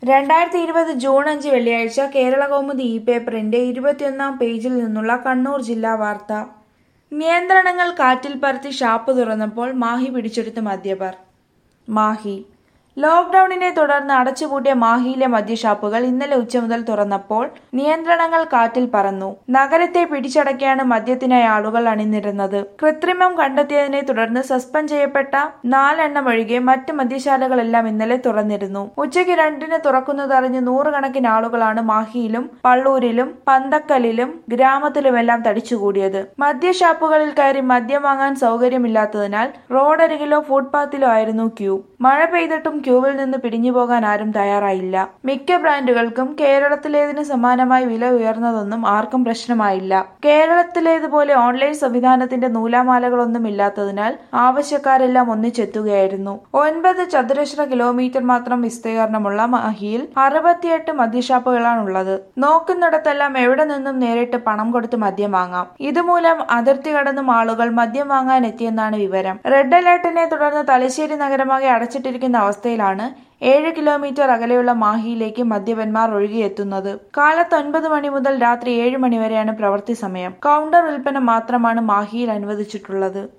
രണ്ടായിരത്തി ഇരുപത് ജൂൺ അഞ്ച് വെള്ളിയാഴ്ച കേരള കൗമുദി ഇ പേപ്പറിന്റെ ഇരുപത്തിയൊന്നാം പേജിൽ നിന്നുള്ള കണ്ണൂർ ജില്ലാ വാർത്ത നിയന്ത്രണങ്ങൾ കാറ്റിൽ പറത്തി ഷാപ്പ് തുറന്നപ്പോൾ മാഹി പിടിച്ചെടുത്ത് മദ്യപർ മാഹി ലോക്ഡൌണിനെ തുടർന്ന് അടച്ചുപൂട്ടിയ മാഹിയിലെ മദ്യഷാപ്പുകൾ ഇന്നലെ ഉച്ച മുതൽ തുറന്നപ്പോൾ നിയന്ത്രണങ്ങൾ കാറ്റിൽ പറന്നു നഗരത്തെ പിടിച്ചടക്കിയാണ് മദ്യത്തിനായി ആളുകൾ അണിനിരുന്നത് കൃത്രിമം കണ്ടെത്തിയതിനെ തുടർന്ന് സസ്പെൻഡ് ചെയ്യപ്പെട്ട നാലെണ്ണം ഒഴികെ മറ്റ് മദ്യശാലകളെല്ലാം ഇന്നലെ തുറന്നിരുന്നു ഉച്ചയ്ക്ക് രണ്ടിന് തുറക്കുന്നതറിഞ്ഞ് നൂറുകണക്കിന് ആളുകളാണ് മാഹിയിലും പള്ളൂരിലും പന്തക്കലിലും ഗ്രാമത്തിലുമെല്ലാം തടിച്ചുകൂടിയത് മദ്യഷാപ്പുകളിൽ കയറി മദ്യം വാങ്ങാൻ സൗകര്യമില്ലാത്തതിനാൽ റോഡരികിലോ ഫുട്പാത്തിലോ ആയിരുന്നു ക്യൂ മഴ പെയ്തിട്ടും ക്യൂവിൽ നിന്ന് പിരിഞ്ഞു പോകാൻ ആരും തയ്യാറായില്ല മിക്ക ബ്രാൻഡുകൾക്കും കേരളത്തിലേതിന് സമാനമായി വില ഉയർന്നതൊന്നും ആർക്കും പ്രശ്നമായില്ല കേരളത്തിലേതുപോലെ ഓൺലൈൻ സംവിധാനത്തിന്റെ നൂലാമാലകളൊന്നും ഇല്ലാത്തതിനാൽ ആവശ്യക്കാരെല്ലാം ഒന്നിച്ചെത്തുകയായിരുന്നു ഒൻപത് ചതുരശ്ര കിലോമീറ്റർ മാത്രം വിസ്തീർണമുള്ള മാഹിയിൽ അറുപത്തിയെട്ട് മദ്യഷാപ്പുകളാണുള്ളത് നോക്കുന്നിടത്തെല്ലാം എവിടെ നിന്നും നേരിട്ട് പണം കൊടുത്ത് മദ്യം വാങ്ങാം ഇതുമൂലം അതിർത്തി കടന്നും ആളുകൾ മദ്യം വാങ്ങാൻ എത്തിയെന്നാണ് വിവരം റെഡ് അലേർട്ടിനെ തുടർന്ന് തലശ്ശേരി നഗരമാകെ അടച്ചിട്ടിരിക്കുന്ന അവസ്ഥയിലാണ് ഏഴ് കിലോമീറ്റർ അകലെയുള്ള മാഹിയിലേക്ക് മദ്യപന്മാർ ഒഴുകിയെത്തുന്നത് കാലത്ത് ഒൻപത് മണി മുതൽ രാത്രി ഏഴ് മണി വരെയാണ് പ്രവൃത്തി സമയം കൗണ്ടർ വിൽപ്പന മാത്രമാണ് മാഹിയിൽ അനുവദിച്ചിട്ടുള്ളത്